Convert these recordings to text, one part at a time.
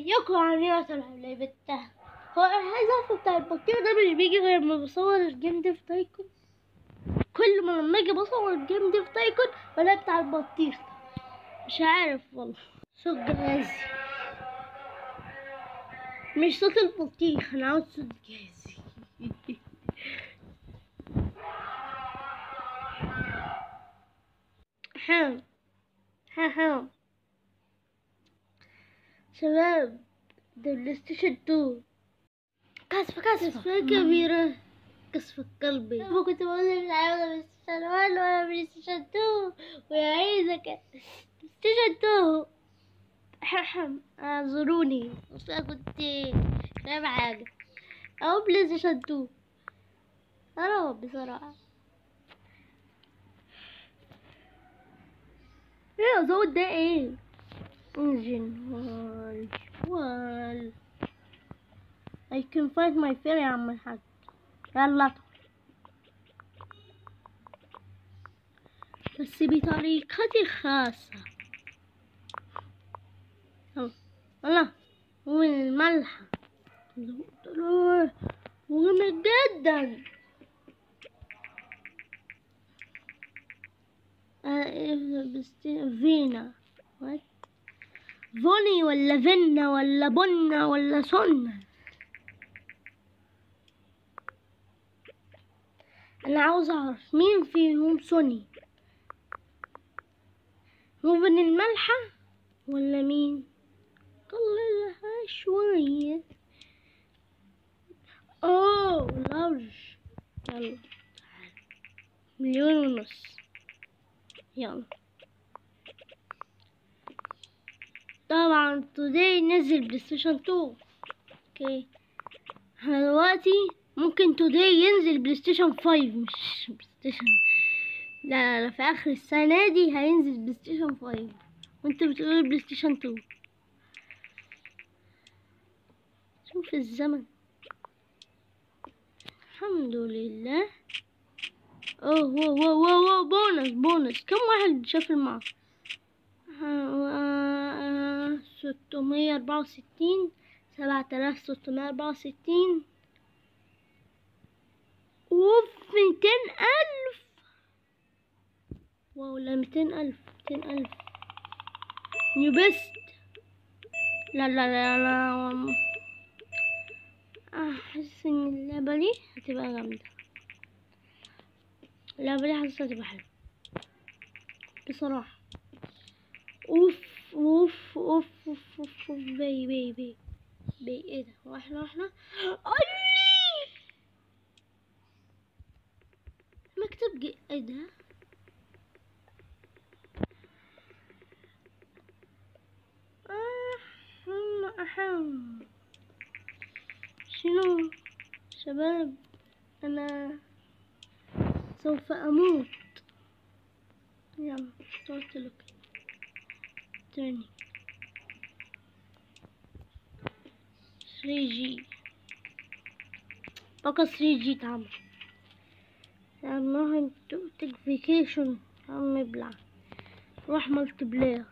يقرأ عن ياسر اللي بتاعه هو الهدف بتاع البطيخ ده مش بيجي غير لما بصور الجيم ديف تايكون كل ما لما اجي بصور الجيم ديف تايكون بلاقي بتاع البطيخ ده مش عارف والله صوت جهازي مش صوت البطيخ انا عاوز صوت جهازي حام ها ها شباب ده بلاي ستيشن 2 كاسفة كاسفة كبيرة كسفة قلبي أنا كنت بقول لي مش عايزة بلاي ستيشن 1 ولا بلاي ستيشن 2 ويا عايزة كده بلاي ستيشن 2 حم اعذروني اصل أنا كنت فاهم حاجة أو بلاي ستيشن 2 أنا بصراحة ايه الصوت ده ايه انجن وال وال I can find my fairy يا عم الحاج يلا بس بطريقتي الخاصة يلا يلا وين الملح مهم جدا آه، بس فينا what فوني ولا فينا ولا بنا ولا سنة انا عاوز اعرف مين فيهم سوني موفن الملحة ولا مين قللها شوية اوه لارج يلا تعال مليون ونص يلا طبعا توداي نزل بلاي ستيشن 2 اوكي احنا دلوقتي ممكن توداي ينزل بلاي ستيشن 5 مش بلاي ستيشن لا لا في اخر السنة دي هينزل بلاي ستيشن 5 وانت بتقول بلاي ستيشن 2 شوف الزمن الحمد لله اوه واو واو واو واو بونص بونص كم واحد شاف المعرض ستمية أربعة وستين سبعة آلاف ستمية أربعة وستين اوف ميتين ألف واو لا ميتين ألف ميتين ألف نيو بيست لا لا لا لا أحس إن اللعبة دي هتبقى جامدة اللعبة دي حاسة هتبقى حلوة بصراحة اوف اوف اوف اوف اوف اوف بي بي بي بي ايه ده واحنا واحنا أولي مكتب جي ايه ده أحم أحم شنو شباب أنا سوف أموت يلا start looking turning 3G فقط 3G تعمل لأنه تك فيكيشن عم ابلع روح ملتي بلاير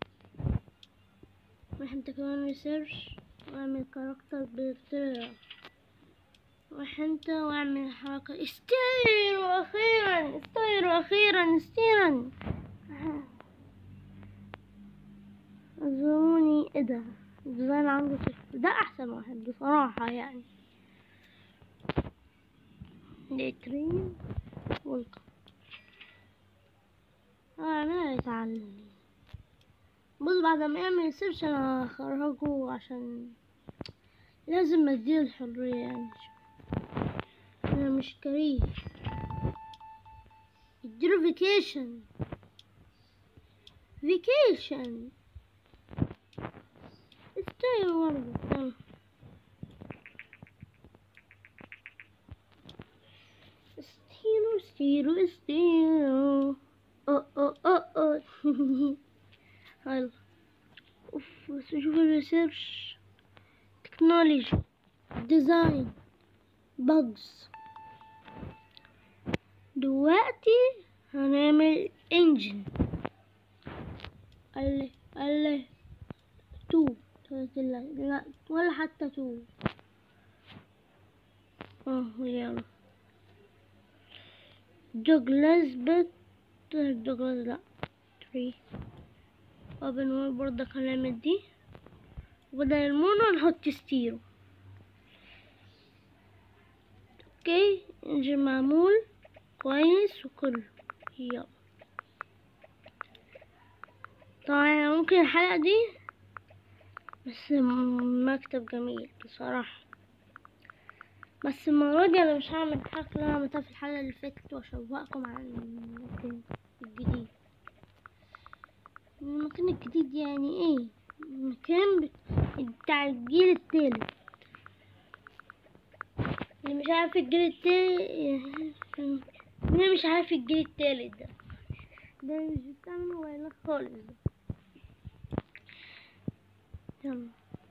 روح انت كمان ريسيرش واعمل كاركتر بيرتير روح انت واعمل حركة استير واخيرا استير واخيرا استيرا اظنوني ايه ده الديزاين عنده فكرة ده احسن واحد بصراحة يعني لترين والقى اعملها يتعلم بص بعد ما يعمل سيرش انا هخرجه عشان لازم اديه الحرية يعني انا مش كريه اديله فيكيشن فيكيشن استوي برضه استيرو استيرو استيرو او او او او هلا اوف بس شوف الريسيرش تكنولوجي ديزاين بجز دلوقتي هنعمل انجن الله الله تو لا لا ولا حتى تو اه يلا دوغلاس بت دوغلاس لا تري اوبن وول برضه هنعمل دي وبدل المونو نحط ستيرو اوكي انجن معمول كويس وكله يلا طبعا ممكن الحلقة دي بس مكتب جميل بصراحة بس المرة دي أنا مش هعمل الحركة اللي أنا عملتها في الحلقة اللي فاتت وأشوقكم على المكان الجديد المكان الجديد يعني ايه المكان بتاع الجيل التالت اللي مش عارف الجيل التالت اللي مش عارف الجيل التالت ده ده مش بتاع الموبايلات خالص ده يلا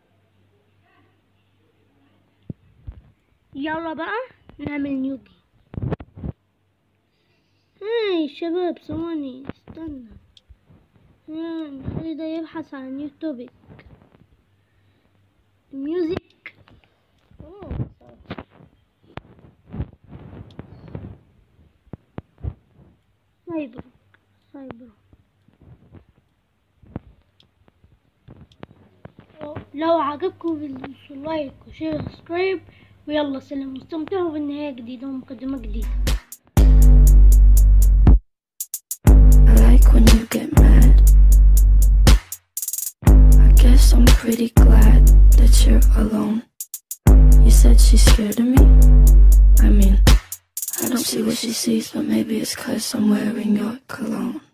يلا بقى نعمل نيوكي هاي شباب ثواني استنى نخلي ده يبحث عن نيو توبيك ميوزك سايبر سايبر لو عجبكم لايك وشير وسبسكرايب ويلا سلام واستمتعوا بالنهاية جديدة ومقدمة جديدة I like when you get mad. I guess I'm pretty glad that you're alone. You said she's scared of me? I mean, I don't see what she sees, but maybe it's cause I'm wearing your cologne.